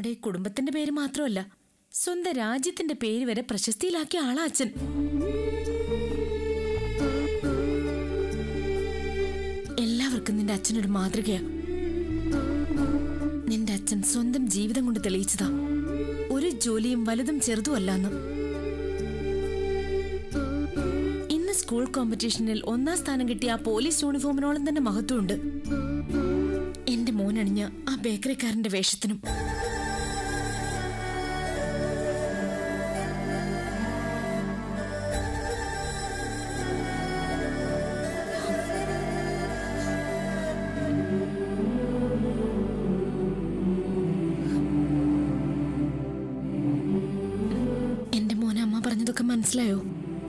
നമ്മുടെ കുടുംബത്തിന്റെ പേര് മാത്രമല്ല സ്വന്തം രാജ്യത്തിന്റെ പേര് വരെ പ്രശസ്തിയിലാക്കിയ ആളാ അച്ഛൻ എല്ലാവർക്കും നിന്റെ അച്ഛനൊരു മാതൃകയാ നിന്റെ അച്ഛൻ സ്വന്തം ജീവിതം കൊണ്ട് തെളിയിച്ചതാ ഒരു ജോലിയും വലുതും ചെറുതുമല്ലാന്ന് ഇന്ന് സ്കൂൾ കോമ്പറ്റീഷനിൽ ഒന്നാം സ്ഥാനം കിട്ടിയ ആ പോലീസ് യൂണിഫോമിനോളം തന്നെ മഹത്വമുണ്ട് എന്റെ മോനണിഞ്ഞ ആ ബേക്കറിക്കാരന്റെ വേഷത്തിനും എന്റെ മോനെ അമ്മ പറഞ്ഞതൊക്കെ മനസ്സിലായോ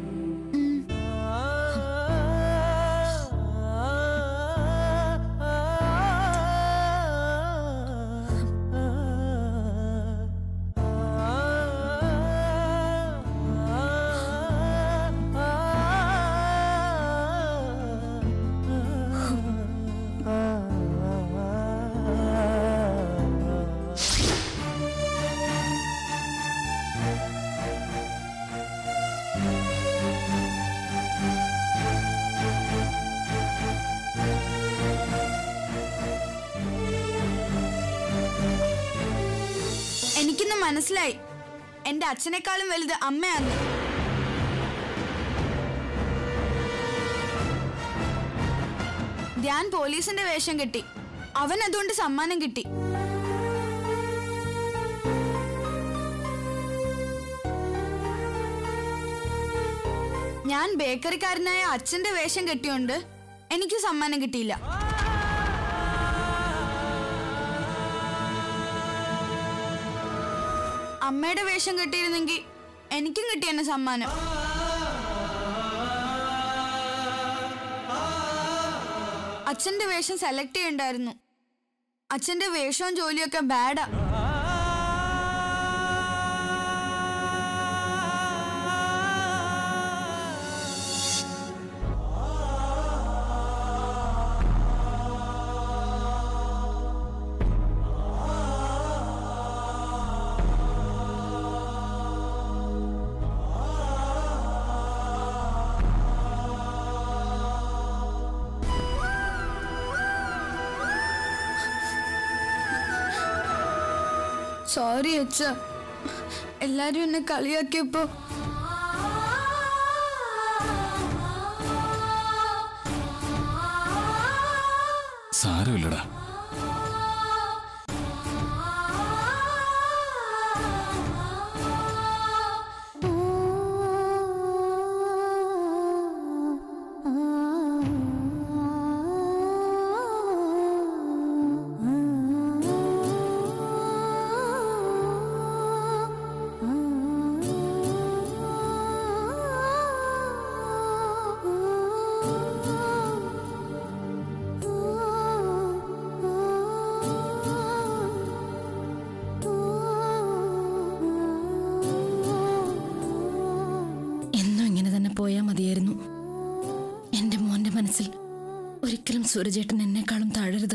എനിക്കിന്ന് മനസ്സിലായി എന്റെ അച്ഛനേക്കാളും വലുത് അമ്മയാണ് ധ്യാൻ പോലീസിന്റെ വേഷം കിട്ടി അവൻ അതുകൊണ്ട് സമ്മാനം കിട്ടി ഞാൻ ബേക്കറിക്കാരനായ അച്ഛന്റെ വേഷം കെട്ടിയോണ്ട് എനിക്ക് സമ്മാനം കിട്ടിയില്ല അമ്മയുടെ വേഷം കെട്ടിയിരുന്നെങ്കിൽ എനിക്കും കിട്ടിയെന്നെ സമ്മാനം അച്ഛന്റെ വേഷം സെലക്ട് ചെയ്യണ്ടായിരുന്നു അച്ഛന്റെ വേഷവും ജോലിയൊക്കെ ബാഡാ സോറി അച്ഛ എല്ലാരും എന്നെ കളിയാക്കിയപ്പോ സാരമില്ലടാ എന്നും ഇങ്ങനെ തന്നെ പോയാൽ മതിയായിരുന്നു എന്റെ മോന്റെ മനസ്സിൽ ഒരിക്കലും സൂരജേട്ടൻ എന്നെക്കാളും താഴരുത്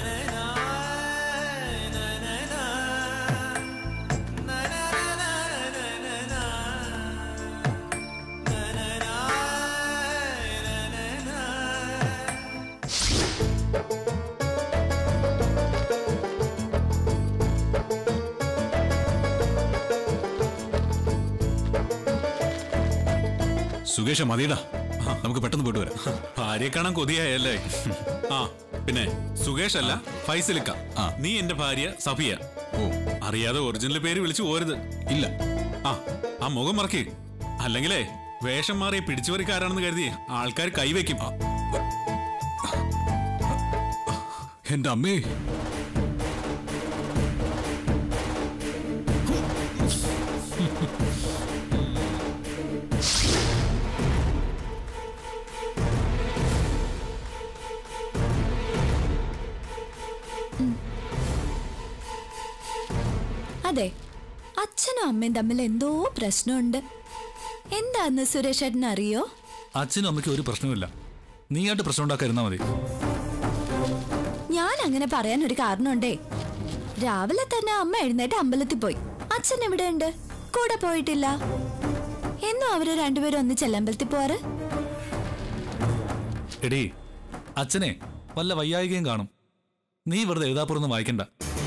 സുകേഷ മതിയടാ നമുക്ക് പെട്ടെന്ന് പോയിട്ട് വരാം ഭാര്യയെ കാണാൻ കൊതിയായല്ലേ ആ പിന്നെ സുകേഷ് അല്ല ഫൈസലിക്ക ആ. നീ എന്റെ ഭാര്യ സഫിയ ഓ അറിയാതെ ഒറിജിനൽ പേര് വിളിച്ചു പോരുത് ഇല്ല ആ ആ മുഖം മറക്കേ അല്ലെങ്കിലേ വേഷം മാറി പിടിച്ചുപറിക്കാരാണെന്ന് കരുതി ആൾക്കാർ കൈവയ്ക്കും എന്റെ അമ്മേ അതെ അച്ഛനും അമ്മയും തമ്മിൽ എന്തോ പ്രശ്നമുണ്ട് എന്താന്ന് സുരേഷ് ഏട്ടന് അറിയോ അച്ഛനും അമ്മയ്ക്കും ഒരു പ്രശ്നവുമില്ല നീയായിട്ട് പ്രശ്നം ഉണ്ടാക്കാതിരുന്നാ മതി ഞാൻ അങ്ങനെ പറയാൻ ഒരു കാരണമുണ്ടേ രാവിലെ തന്നെ അമ്മ എഴുന്നേറ്റ് അമ്പലത്തിൽ പോയി അച്ഛൻ എവിടെയുണ്ട് കൂടെ പോയിട്ടില്ല എന്നും അവര് രണ്ടുപേരും ഒന്നിച്ചല്ല അമ്പലത്തിൽ പോവാറ് എടീ അച്ഛനെ വല്ല വയ്യായികയും കാണും നീ വെറുതെ എഴുതാപ്പുറൊന്നും വായിക്കണ്ട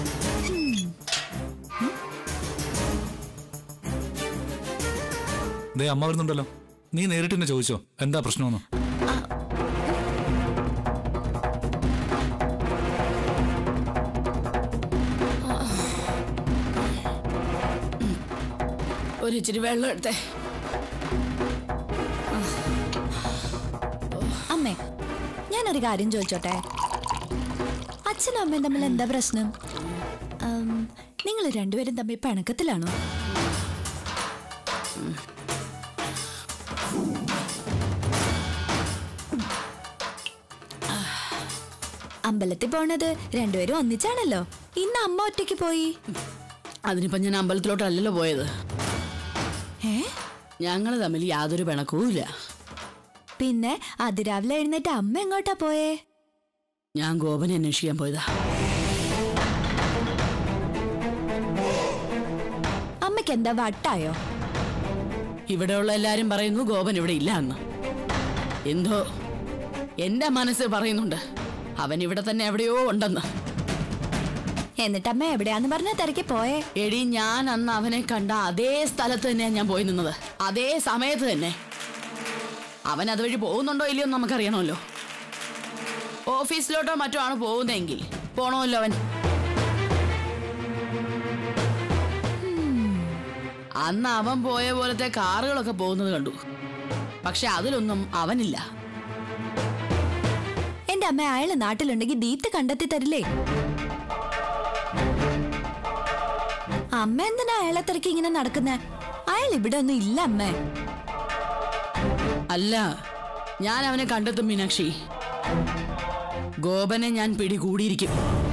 ദേ അമ്മ വരുന്നുണ്ടല്ലോ നീ നേരിട്ട് തന്നെ ചോദിച്ചോ എന്താ പ്രശ്നമെന്ന് ഒരു ഇച്ചിരി വെള്ളം എടുത്തേ അമ്മേ ഞാനൊരു കാര്യം ചോദിച്ചോട്ടെ അച്ഛനും അമ്മയും തമ്മിൽ എന്താ പ്രശ്നം നിങ്ങൾ രണ്ടുപേരും തമ്മിൽ പിണക്കത്തിലാണോ അമ്പലത്തിൽ പോണത് രണ്ടുപേരും ഒന്നിച്ചാണല്ലോ ഇന്ന് അമ്മ ഒറ്റയ്ക്ക് പോയി അതിനിപ്പം ഞാൻ അമ്പലത്തിലോട്ടല്ലല്ലോ പോയത് ഏ ഞങ്ങൾ തമ്മിൽ യാതൊരു പിണക്കവും ഇല്ല പിന്നെ അതിരാവിലെ എഴുന്നേറ്റ് അമ്മ എങ്ങോട്ടാ പോയേ ഞാൻ ഗോപനെ അന്വേഷിക്കാൻ പോയതാ അമ്മയ്ക്ക് എന്താ വട്ടായോ ഇവിടെയുള്ള എല്ലാരും പറയുന്നു ഗോപൻ ഇവിടെ ഇല്ല എന്ന് എന്തോ എന്റെ മനസ്സ് പറയുന്നുണ്ട് അവൻ ഇവിടെ തന്നെ എവിടെയോ ഉണ്ടെന്ന് എന്നിട്ട് അമ്മ എവിടെയാന്ന് പറഞ്ഞ തിരക്കി പോയേ എടി ഞാൻ അന്ന് അവനെ കണ്ട അതേ സ്ഥലത്ത് തന്നെയാണ് ഞാൻ പോയി നിന്നത് അതേ സമയത്ത് തന്നെ അവൻ അതുവഴി പോകുന്നുണ്ടോ ഇല്ലയോ എന്ന് നമുക്കറിയണമല്ലോ ഓഫീസിലോട്ടോ മറ്റോ ആണ് പോകുന്നതെങ്കിൽ പോണമല്ലോ അവൻ അന്ന് അവൻ പോയ പോലത്തെ കാറുകളൊക്കെ പോകുന്നത് കണ്ടു പക്ഷെ അതിലൊന്നും അവനില്ല എന്റെ അമ്മ അയാള് നാട്ടിലുണ്ടെങ്കിൽ ദീപ്തി കണ്ടെത്തി തരില്ലേ അമ്മ എന്തിനാ അയാളെ തിരക്കി ഇങ്ങനെ നടക്കുന്നേ അയാൾ ഇവിടെ ഒന്നും ഇല്ല അമ്മേ അല്ല ഞാൻ അവനെ കണ്ടെത്തും മീനാക്ഷി ഗോപനെ ഞാൻ പിടികൂടിയിരിക്കും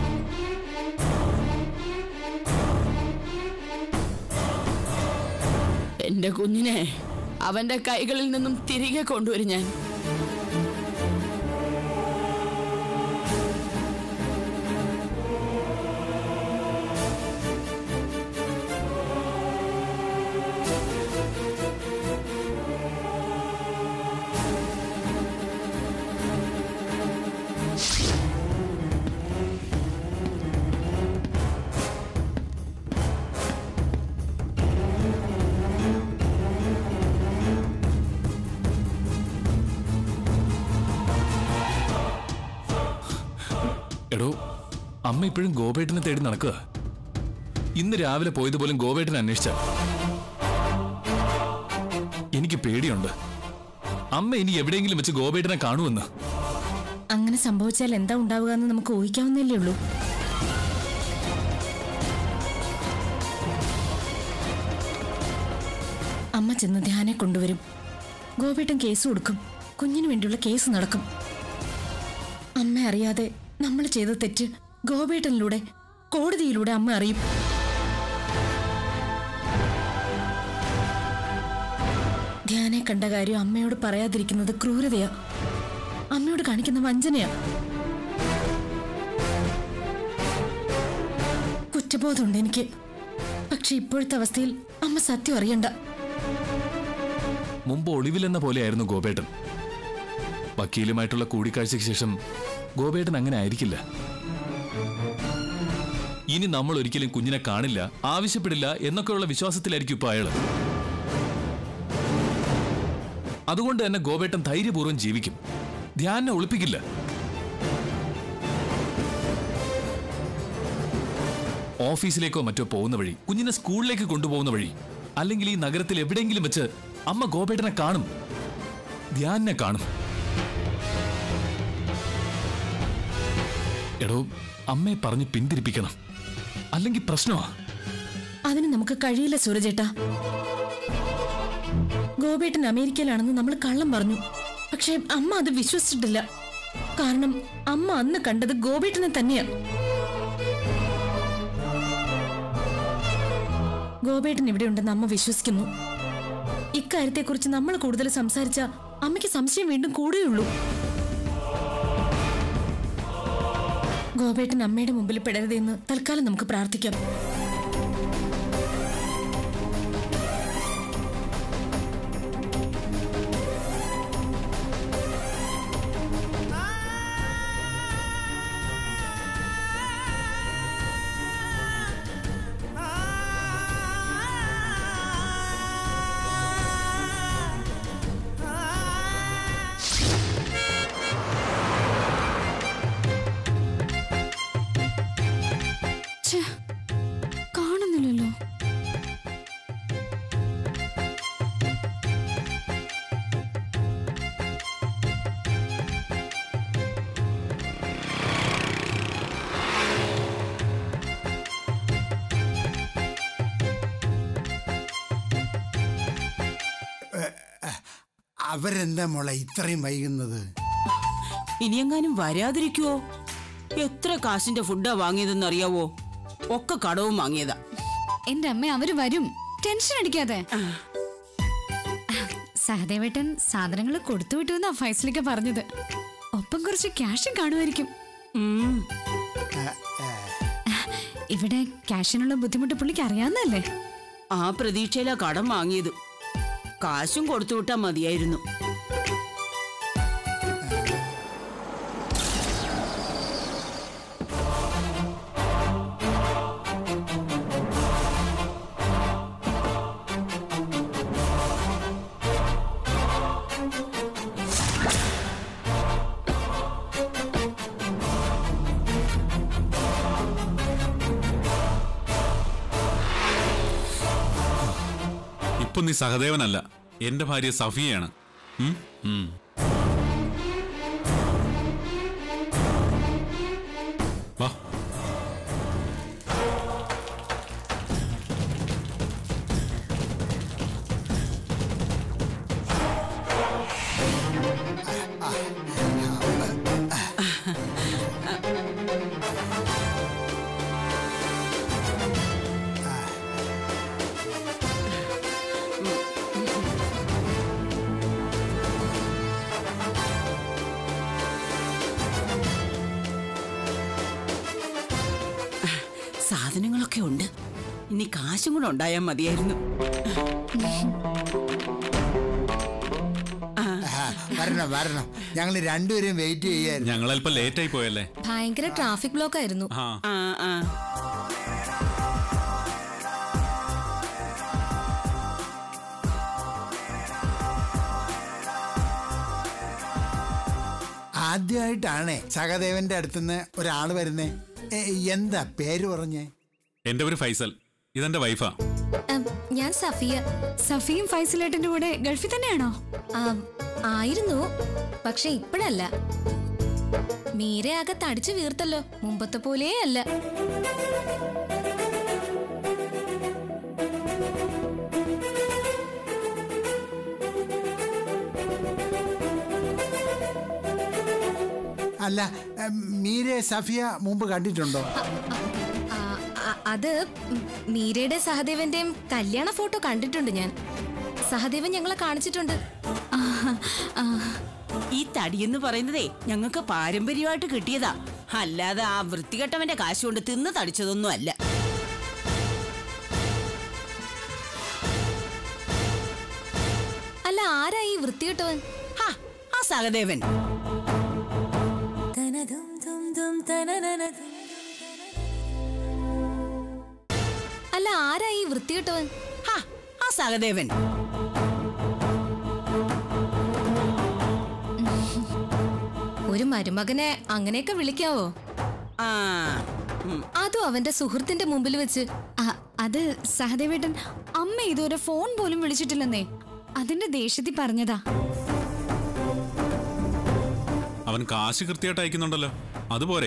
എന്റെ കുഞ്ഞിനെ അവന്റെ കൈകളിൽ നിന്നും തിരികെ കൊണ്ടുവരും ഞാൻ എടോ അമ്മ ഇപ്പോഴും ഗോപേട്ടനെ തേടി നടക്കുക ഇന്ന് രാവിലെ പോയതുപോലും ഗോപേട്ടനെ അന്വേഷിച്ച എനിക്ക് പേടിയുണ്ട് അമ്മ ഇനി എവിടെയെങ്കിലും വെച്ച് ഗോപേട്ടനെ കാണുമെന്ന് അങ്ങനെ സംഭവിച്ചാൽ എന്താ ഉണ്ടാവുക എന്ന് നമുക്ക് ഊഹിക്കാവുന്നല്ലേ ഉള്ളൂ അമ്മ ചെന്ന് ധ്യാനെ കൊണ്ടുവരും ഗോപേട്ടൻ കേസ് കൊടുക്കും കുഞ്ഞിന് വേണ്ടിയുള്ള കേസ് നടക്കും അമ്മ അറിയാതെ നമ്മൾ ചെയ്ത തെറ്റ് ഗോപേട്ടനിലൂടെ കോടതിയിലൂടെ അമ്മ അറിയും ധ്യാനെ കണ്ട കാര്യം അമ്മയോട് പറയാതിരിക്കുന്നത് ക്രൂരതയാ അമ്മയോട് കാണിക്കുന്ന വഞ്ചനയാ കുറ്റബോധമുണ്ട് എനിക്ക് പക്ഷെ ഇപ്പോഴത്തെ അവസ്ഥയിൽ അമ്മ സത്യം അറിയണ്ട മുമ്പ് ഒളിവിലെന്ന പോലെയായിരുന്നു ഗോപേട്ടൻ വക്കീലുമായിട്ടുള്ള കൂടിക്കാഴ്ചയ്ക്ക് ശേഷം ഗോപേട്ടൻ അങ്ങനെ ആയിരിക്കില്ല ഇനി നമ്മൾ ഒരിക്കലും കുഞ്ഞിനെ കാണില്ല ആവശ്യപ്പെടില്ല എന്നൊക്കെയുള്ള വിശ്വാസത്തിലായിരിക്കും ഇപ്പൊ അയാള് അതുകൊണ്ട് തന്നെ ഗോപേട്ടൻ ധൈര്യപൂർവ്വം ജീവിക്കും ധ്യാനെ ഒളിപ്പിക്കില്ല ഓഫീസിലേക്കോ മറ്റോ പോകുന്ന വഴി കുഞ്ഞിനെ സ്കൂളിലേക്ക് കൊണ്ടുപോകുന്ന വഴി അല്ലെങ്കിൽ ഈ നഗരത്തിൽ എവിടെയെങ്കിലും വെച്ച് അമ്മ ഗോപേട്ടനെ കാണും ധ്യാനെ കാണും എടോ അമ്മയെ പറഞ്ഞ് പിന്തിരിപ്പിക്കണം അല്ലെങ്കിൽ പ്രശ്നമാ അതിന് നമുക്ക് കഴിയില്ല സൂരജേട്ടാ ഗോപേട്ടൻ അമേരിക്കയിലാണെന്ന് നമ്മൾ കള്ളം പറഞ്ഞു പക്ഷെ അമ്മ അത് വിശ്വസിച്ചിട്ടില്ല കാരണം അമ്മ അന്ന് കണ്ടത് ഗോപേട്ടനെ തന്നെയാ ഗോപേട്ടൻ ഇവിടെയുണ്ടെന്ന് അമ്മ വിശ്വസിക്കുന്നു ഇക്കാര്യത്തെക്കുറിച്ച് നമ്മൾ കൂടുതൽ സംസാരിച്ച അമ്മയ്ക്ക് സംശയം വീണ്ടും കൂടുകയുള്ളൂ ഗോപേട്ടൻ അമ്മയുടെ മുമ്പിൽ പെടരുതെന്ന് തൽക്കാലം നമുക്ക് പ്രാർത്ഥിക്കാം ഛേ, കാണുന്നില്ലല്ലോ അവരെന്താ മോളെ ഇത്രയും വൈകുന്നത് ഇനിയെങ്ങാനും വരാതിരിക്കുവോ എത്ര കാശിന്റെ ഫുഡാ വാങ്ങിയതെന്ന് അറിയാവോ ഒക്കെ കടവും വാങ്ങിയതാ എന്റെ അമ്മ അവര് വരും ടെൻഷൻ അടിക്കാതെ സഹദേവേട്ടൻ സാധനങ്ങൾ കൊടുത്തു വിട്ടു എന്നാ ഫൈസലിക്ക പറഞ്ഞത് ഒപ്പം കുറച്ച് ക്യാഷും കാണുമായിരിക്കും ഉം. ഇവിടെ ക്യാഷിനുള്ള ബുദ്ധിമുട്ട് പുള്ളിക്ക് അറിയാവുന്നല്ലേ ആ പ്രതീക്ഷയിലാ കടം വാങ്ങിയത് കാശും കൊടുത്തു വിട്ടാ മതിയായിരുന്നു ഇപ്പൊ നീ സഹദേവനല്ല എന്റെ ഭാര്യ സഫിയയാണ് ഉം? ഉം. വാ സാധനങ്ങളൊക്കെ ഉണ്ട് ഇനി കാശും കൂടെ ഉണ്ടായാ മതിയായിരുന്നു ആ, വരണം വരണം ഞങ്ങൾ രണ്ടുപേരും വെയിറ്റ് ചെയ്യായിരുന്നു ഞങ്ങൾ അല്പം ലേറ്റ് ആയി പോയല്ലേ ഭയങ്കര ട്രാഫിക് ബ്ലോക്ക് ആയിരുന്നു ആ ആ ആ ആദ്യമായിട്ടാണേ സഹദേവന്റെ അടുത്തുനിന്ന് ഒരാൾ വരുന്നേ ഏ, എന്താ പേര് പറഞ്ഞേ എന്റെ പേര് ഫൈസൽ ഇതെന്റെ വൈഫാ ഞാൻ സഫിയ സഫിയും ഫൈസലേട്ടന്റെ കൂടെ ഗൾഫിൽ തന്നെയാണോ ആയിരുന്നു പക്ഷെ ഇപ്പോഴല്ല മീരയാകെ തടിച്ചു വീർത്തല്ലോ മുമ്പത്തെ പോലേ അല്ല അല്ല ഏ, മീരെ സഫിയ മുമ്പ് കണ്ടിട്ടുണ്ടോ ആ, അ- അത് മീരയുടെ സഹദേവന്റെയും കല്യാണ ഫോട്ടോ കണ്ടിട്ടുണ്ട് ഞാൻ സഹദേവൻ ഞങ്ങളെ കാണിച്ചിട്ടുണ്ട് ഈ തടിയെന്ന് പറയുന്നതേ ഞങ്ങൾക്ക് പാരമ്പര്യമായിട്ട് കിട്ടിയതാ അല്ലാതെ ആ വൃത്തികെട്ടവന്റെ കാശ് കൊണ്ട് തിന്ന് തടിച്ചതൊന്നും അല്ല അല്ല ആരാ ഈ വൃത്തികെട്ടവൻ ഹാ, ആ സഹദേവൻ അല്ല ആരാ ഈ വൃത്തികെട്ടവൻ ഹാ, ആ സഹദേവൻ ഒരു മരുമകനെ അങ്ങനെയൊക്കെ വിളിക്കാവോ ആ ഉം. അതും അവന്റെ സുഹൃത്തിന്റെ മുമ്പിൽ വെച്ച് ആ, അത് സഹദേവേട്ടൻ അമ്മ ഇതുവരെ ഫോൺ പോലും വിളിച്ചിട്ടില്ലെന്നേ അതിന്റെ ദേഷ്യത്തിൽ പറഞ്ഞതാ അവൻ കാശ് കൃത്യമായിട്ട് അയക്കുന്നുണ്ടല്ലോ അതുപോരെ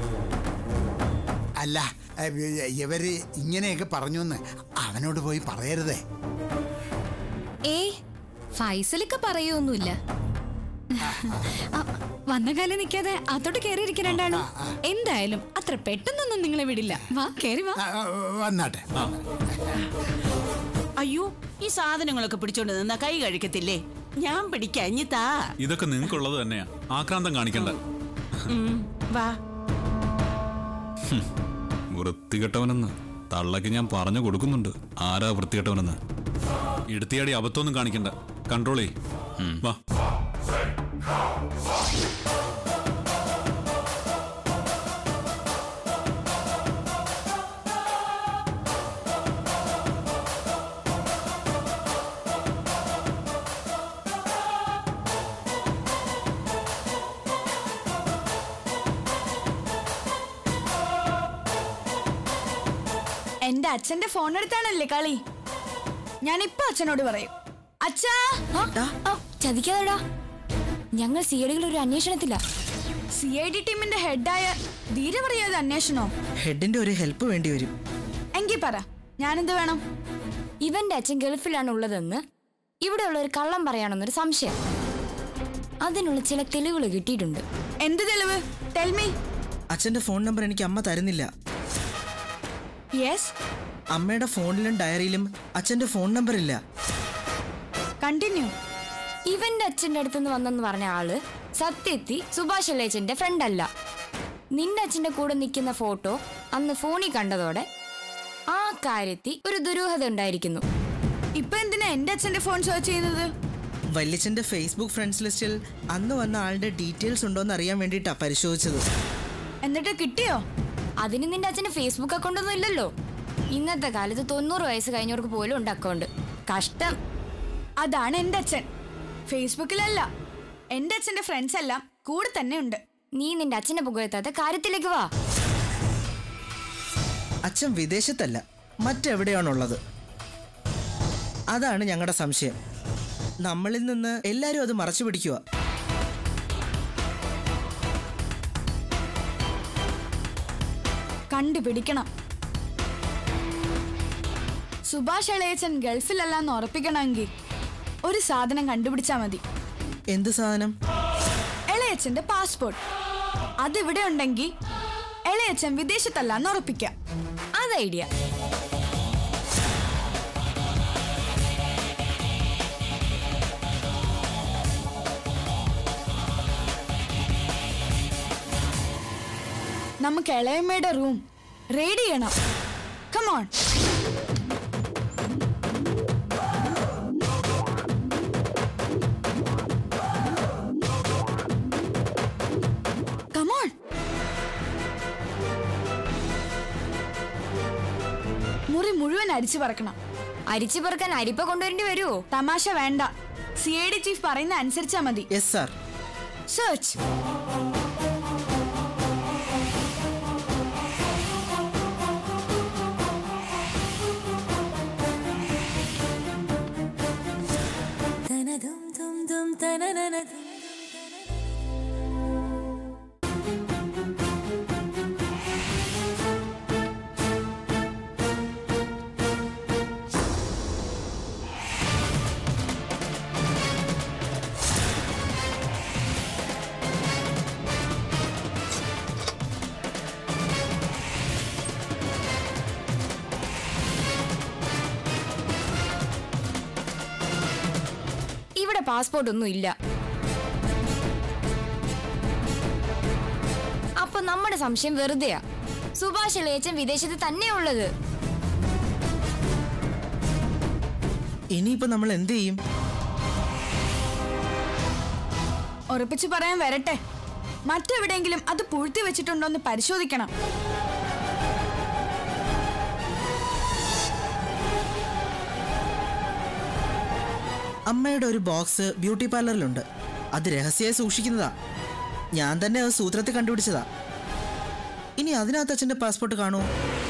അല്ല ഏ, ഇവര് ഇങ്ങനെയൊക്കെ പറഞ്ഞു എന്ന് അവനോട് പോയി പറയരുതേ ഏ ഫൈസലൊക്കെ പറയൊന്നുമില്ല ആ, വന്ന കാലം നിൽക്കാതെ അതോട്ട് കയറിയിരിക്കും രണ്ടാളും എന്തായാലും അത്ര പെട്ടെന്നൊന്നും നിങ്ങളെ വിടില്ല വാ കേറി വാ ആ, ആ, വന്നാട്ടെ അയ്യോ ഈ സാധനങ്ങളൊക്കെ പിടിച്ചോണ്ട് നിന്നാ കൈ കഴിക്കത്തില്ലേ ഞാൻ പിടിക്കഞ്ഞിത്താ ഇതൊക്കെ നിങ്ങൾക്കുള്ളത് തന്നെയാ ആക്രാന്തം കാണിക്കണ്ട ഉം, വാ വൃത്തികെട്ടവനെന്ന് തള്ളക്ക് ഞാൻ പറഞ്ഞു കൊടുക്കുന്നുണ്ട് ആരാ വൃത്തികെട്ടവനെന്ന് എടുത്തിയാടി അബദ്ധമൊന്നും കാണിക്കണ്ട കൺട്രോൾ ചെയ് വാ എന്റെ അച്ഛന്റെ ഫോൺ എടുത്താണല്ലേ കളി ഞാൻ ഇപ്പൊ അച്ഛനോട് പറയും അച്ഛാ ചതിക്കാതെടാ ഞങ്ങൾ സിയടികൾ ഒരു അന്വേഷണത്തില്ല സി ഐ ഡി ടീമിന്റെ ഹെഡായ ധീര പറയാതെ അന്വേഷണോ ഹെഡിന്റെ ഒരു ഹെൽപ്പ് വേണ്ടി വരും എങ്കി പറ ഞാനെന്ത് വേണം ഇവന്റെ അച്ഛൻ ഗൾഫിലാണ് ഉള്ളതെന്ന് ഇവിടെയുള്ള ഒരു കള്ളം പറയാണെന്നൊരു സംശയം അതിനുള്ള ചില തെളിവുകൾ കിട്ടിയിട്ടുണ്ട് എന്ത് തെളിവ് ടെൽമി അച്ഛന്റെ ഫോൺ നമ്പർ എനിക്ക് അമ്മ തരുന്നില്ല യെസ് അമ്മയുടെ ഫോണിലും ഡയറിയിലും അച്ഛന്റെ ഫോൺ നമ്പർ ഇല്ല കണ്ടിന്യൂ ഇവന്റെ അച്ഛന്റെ അടുത്തുനിന്ന് വന്നെന്ന് പറഞ്ഞ ആള് സത്യത്തി സുഭാഷ് അല്ലേച്ചന്റെ ഫ്രണ്ട് അല്ല നിന്റെ അച്ഛന്റെ കൂടെ നിൽക്കുന്ന ഫോട്ടോ അന്ന് ഫോണിൽ കണ്ടതോടെ ആ കാര്യത്തിൽ ഒരു ദുരൂഹത ഉണ്ടായിരിക്കുന്നു ഇപ്പൊ എന്തിനാ എന്റെ അച്ഛന്റെ ഫോൺ സെർച്ച് ചെയ്യുന്നത് വല്യച്ഛന്റെ ഫേസ്ബുക്ക് ഫ്രണ്ട്സ് ലിസ്റ്റിൽ അന്ന് വന്ന ആളുടെ ഡീറ്റെയിൽസ് ഉണ്ടോ എന്ന് അറിയാൻ വേണ്ടിയിട്ടാ പരിശോധിച്ചത് എന്നിട്ട് കിട്ടിയോ അതിന് നിന്റെ അച്ഛന് ഫേസ്ബുക്ക് അക്കൗണ്ട് ഒന്നും ഇല്ലല്ലോ ഇന്നത്തെ കാലത്ത് തൊണ്ണൂറ് വയസ്സ് കഴിഞ്ഞവർക്ക് പോലും ഉണ്ട് അക്കൗണ്ട് കഷ്ടം അതാണ് എന്റെ അച്ഛൻ ഫേസ്ബുക്കിലല്ല എന്റെ അച്ഛന്റെ ഫ്രണ്ട്സ് എല്ലാം കൂടെ തന്നെ ഉണ്ട് നീ നിന്റെ അച്ഛനെ പുകഴ്ത്താത്ത കാര്യത്തിലേക്ക് വാ അച്ഛൻ വിദേശത്തല്ല മറ്റെവിടെയാണുള്ളത് അതാണ് ഞങ്ങളുടെ സംശയം നമ്മളിൽ നിന്ന് എല്ലാവരും അത് മറച്ചു പിടിക്കുക കണ്ടുപിടിക്കണം സുഭാഷ് ഇളയച്ചൻ ഗൾഫിലല്ലാന്ന് ഉറപ്പിക്കണമെങ്കിൽ ഒരു സാധനം കണ്ടുപിടിച്ചാ മതി എന്ത് സാധനം ഇളയച്ചന്റെ പാസ്പോർട്ട് അതിവിടെ ഉണ്ടെങ്കിൽ ഇളയച്ചൻ വിദേശത്തല്ലാന്ന് ഉറപ്പിക്കാം അത് ഐഡിയ നമുക്ക് ഇളയമ്മയുടെ റൂം റെയ്ഡ് ചെയ്യണം കമോൺ കമോൺ മുറി മുഴുവൻ അരിച്ചു പറക്കണം അരിച്ചു പെറുക്കാൻ അരിപ്പ കൊണ്ടുവരേണ്ടി വരുമോ തമാശ വേണ്ട സി ഐ ഡി ചീഫ് പറയുന്ന അനുസരിച്ചാ മതി യെസ് സാർ സെർച്ച് ഇവിടെ പാസ്പോർട്ട് ഒന്നും ഇല്ല അപ്പൊ നമ്മുടെ സംശയം വെറുതെയാ സുഭാഷ് ഇളയച്ചൻ വിദേശത്ത് തന്നെയാ ഉള്ളത് ഇനിയിപ്പോ നമ്മൾ എന്ത് ചെയ്യും ഉറപ്പിച്ചു പറയാൻ വരട്ടെ മറ്റെവിടെയെങ്കിലും അത് പൂഴ്ത്തി വെച്ചിട്ടുണ്ടോ എന്ന് പരിശോധിക്കണം അമ്മയുടെ ഒരു ബോക്സ് ബ്യൂട്ടി പാർലറിലുണ്ട് അത് രഹസ്യമായി സൂക്ഷിക്കുന്നതാ ഞാൻ തന്നെ അത് സൂത്രത്തിൽ കണ്ടുപിടിച്ചതാ ഇനി അതിനകത്ത് അച്ഛന്റെ പാസ്പോർട്ട് കാണുമോ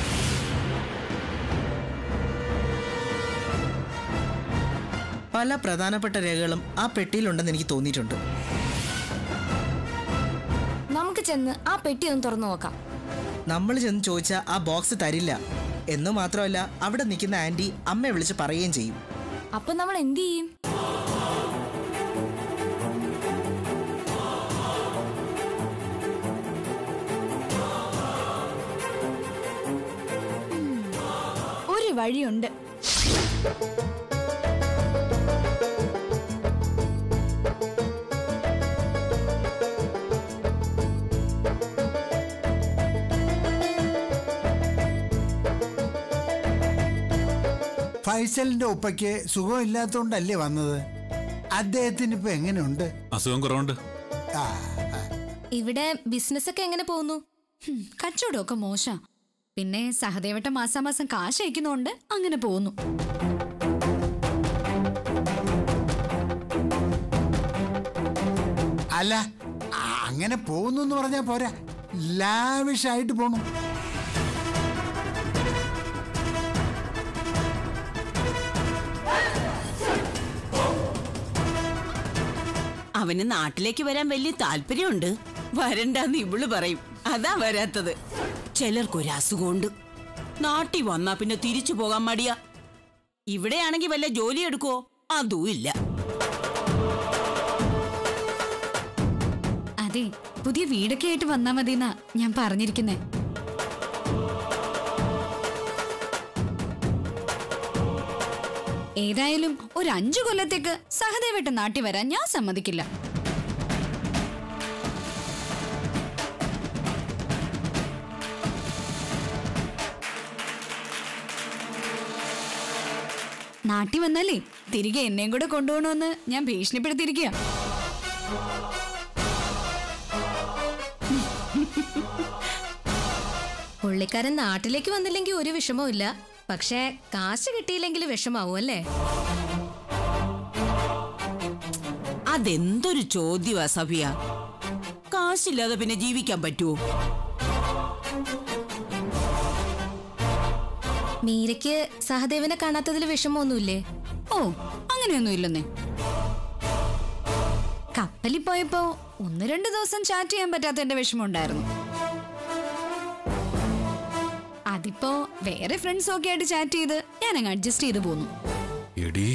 പല പ്രധാനപ്പെട്ട രേഖകളും ആ പെട്ടിയിലുണ്ടെന്ന് എനിക്ക് തോന്നിയിട്ടുണ്ട് നമുക്ക് ചെന്ന് ആ പെട്ടി ഒന്ന് തുറന്നു നോക്കാം നമ്മൾ ചെന്ന് ചോദിച്ചാൽ ആ ബോക്സ് തരില്ല എന്ന് മാത്രമല്ല അവിടെ നിൽക്കുന്ന ആന്റി അമ്മയെ വിളിച്ച് പറയുകയും ചെയ്യും അപ്പൊ നമ്മൾ എന്ത് ചെയ്യും ഒരു വഴിയുണ്ട് ഫൈസലിന്റെ ഉപ്പയ്ക്ക് സുഖമില്ലാത്തോണ്ടല്ലേ വന്നത് അദ്ദേഹത്തിന് ഇപ്പൊ എങ്ങനെയുണ്ട് അസുഖം കുറവുണ്ട് ആ, ഇവിടെ ബിസിനസ് ഒക്കെ എങ്ങനെ പോകുന്നു ഹും, കച്ചവടമൊക്കെ മോശ പിന്നെ സഹദേവട്ട മാസാമാസം കാശ് അയക്കുന്നോണ്ട് അങ്ങനെ പോകുന്നു അല്ല ആ, അങ്ങനെ പോകുന്നു എന്ന് പറഞ്ഞാ പോരാ ലാവിഷായിട്ട് പോണു അവന് നാട്ടിലേക്ക് വരാൻ വലിയ താല്പര്യമുണ്ട് വരണ്ടെന്ന് ഇവള് പറയും അതാ വരാത്തത് ചിലർക്കൊരു അസുഖമുണ്ട് നാട്ടിൽ വന്നാ പിന്നെ തിരിച്ചു പോകാൻ മടിയാ ഇവിടെയാണെങ്കി വല്ല ജോലി എടുക്കുവോ അതും ഇല്ല അതെ പുതിയ വീടൊക്കെ ആയിട്ട് വന്നാ മതിയെന്നാ ഞാൻ പറഞ്ഞിരിക്കുന്നേ ഏതായാലും ഒരു അഞ്ചു കൊല്ലത്തേക്ക് സഹദേവേട്ട നാട്ടി വരാൻ ഞാൻ സമ്മതിക്കില്ല നാട്ടി വന്നാലേ തിരികെ എന്നെയും കൂടെ കൊണ്ടുപോകണമെന്ന് ഞാൻ ഭീഷണിപ്പെടുത്തിയിരിക്കുക പുള്ളിക്കാരൻ നാട്ടിലേക്ക് വന്നില്ലെങ്കിൽ ഒരു വിഷമവും ഇല്ല പക്ഷേ കാശ് കിട്ടിയില്ലെങ്കിൽ വിഷമാവും അല്ലേ അതെന്തൊരു ചോദ്യമാ സഫിയ കാശില്ലാതെ പിന്നെ ജീവിക്കാൻ പറ്റുമോ മീരയ്ക്ക് സഹദേവനെ കാണാത്തതിൽ വിഷമമൊന്നുമില്ലേ ഓ അങ്ങനെയൊന്നും ഇല്ലെന്നേ കപ്പലിൽ പോയപ്പോ ഒന്ന് രണ്ട് ദിവസം ചാറ്റ് ചെയ്യാൻ പറ്റാത്ത എന്റെ വിഷമം ഉണ്ടായിരുന്നു അതിപ്പോ വേറെ ഫ്രണ്ട്സ് ഒക്കെ ആയിട്ട് ചാറ്റ് ചെയ്ത് ഞാൻ അങ്ങ് അഡ്ജസ്റ്റ് ചെയ്ത് പോന്നു എടീ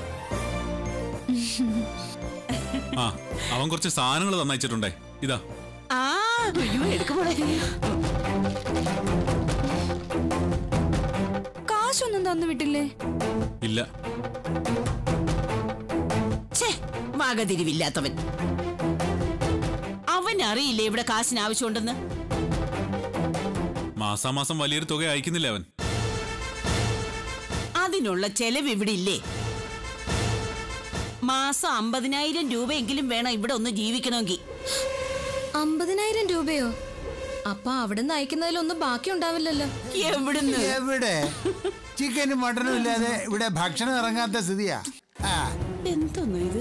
ആ അവൻ കുറച്ച് സാധനങ്ങൾ തന്നയച്ചിട്ടുണ്ടേ ഇതാ ആ അയ്യോ എടുക്കുമ്പോഴേ കാശൊന്നും തന്നു വിട്ടില്ലേ ഇല്ല ഛേ വകതിരിവില്ലാത്തവൻ അവൻ അറിയില്ലേ ഇവിടെ കാശിന് ആവശ്യമുണ്ടെന്ന് മാസാമാസം വലിയൊരു തുക അയക്കുന്നില്ല അവൻ അതിനുള്ള ചെലവ് ഇവിടെ ഇല്ലേ മാസം അമ്പതിനായിരം രൂപയെങ്കിലും വേണം ഇവിടെ ഒന്ന് ജീവിക്കണമെങ്കിൽ അമ്പതിനായിരം രൂപയോ അപ്പൊ അവിടുന്ന് അയക്കുന്നതിലൊന്നും ബാക്കി ഉണ്ടാവില്ലല്ലോ എവിടുന്ന് എവിടെ ചിക്കനും മട്ടനും ഇല്ലാതെ ഇവിടെ ഭക്ഷണം ഇറങ്ങാത്ത സ്ഥിതിയാ ആ എന്തോന്നു ഇത്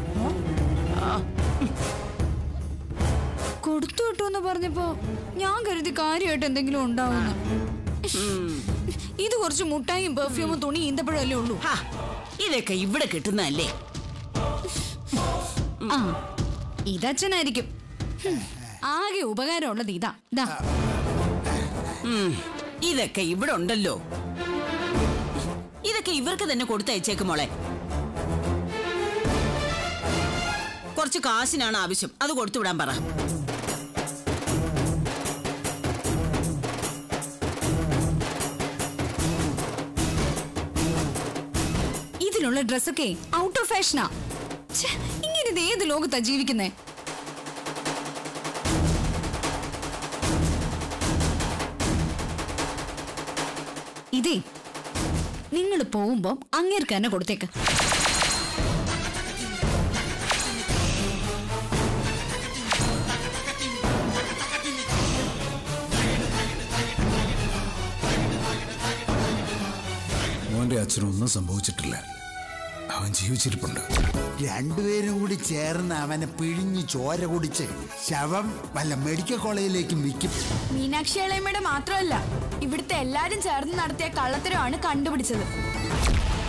കൊടുത്തു വിട്ടു എന്ന് പറഞ്ഞപ്പോ ഞാൻ കരുതി കാര്യമായിട്ട് എന്തെങ്കിലും ഉണ്ടാവുന്നു ഇത് കുറച്ച് മുട്ടായും പെർഫ്യൂമും തുണി ഈന്തപ്പഴല്ലേ ഉള്ളൂ ഹാ, ഇതൊക്കെ ഇവിടെ കിട്ടുന്നതല്ലേ ആ ഇതച്ഛനായിരിക്കും ഹും, ആകെ ഉപകാരമുള്ളത് ഇതാ ഇതാ ഉം, ഇതൊക്കെ ഇവിടെ ഉണ്ടല്ലോ ഇതൊക്കെ ഇവർക്ക് തന്നെ കൊടുത്തയച്ചേക്ക് മോളെ കുറച്ച് കാശിനാണ് ആവശ്യം അത് കൊടുത്തുവിടാൻ പറ ഇതിലുള്ള ഡ്രസ്സൊക്കെ ഔട്ട് ഓഫ് ഫാഷനാ ഛെ, ഇങ്ങനെ ഇത് ഏത് ലോകത്താ ജീവിക്കുന്നേ ഇതേ നിങ്ങൾ പോകുമ്പോ അങ്ങേർക്ക് തന്നെ കൊടുത്തേക്ക് മോന്റെ അച്ഛനൊന്നും സംഭവിച്ചിട്ടില്ല അവൻ ജീവിച്ചിരിപ്പുണ്ട് രണ്ടുപേരും കൂടി ചേർന്ന് അവനെ പിഴിഞ്ഞ് ചോര കുടിച്ച് ശവം വല്ല മെഡിക്കൽ കോളേജിലേക്കും വിൽക്കും മീനാക്ഷി ഇളയമ്മയുടെ മാത്രമല്ല ഇവിടുത്തെ എല്ലാരും ചേർന്ന് നടത്തിയ കള്ളത്തരമാണ് കണ്ടുപിടിച്ചത്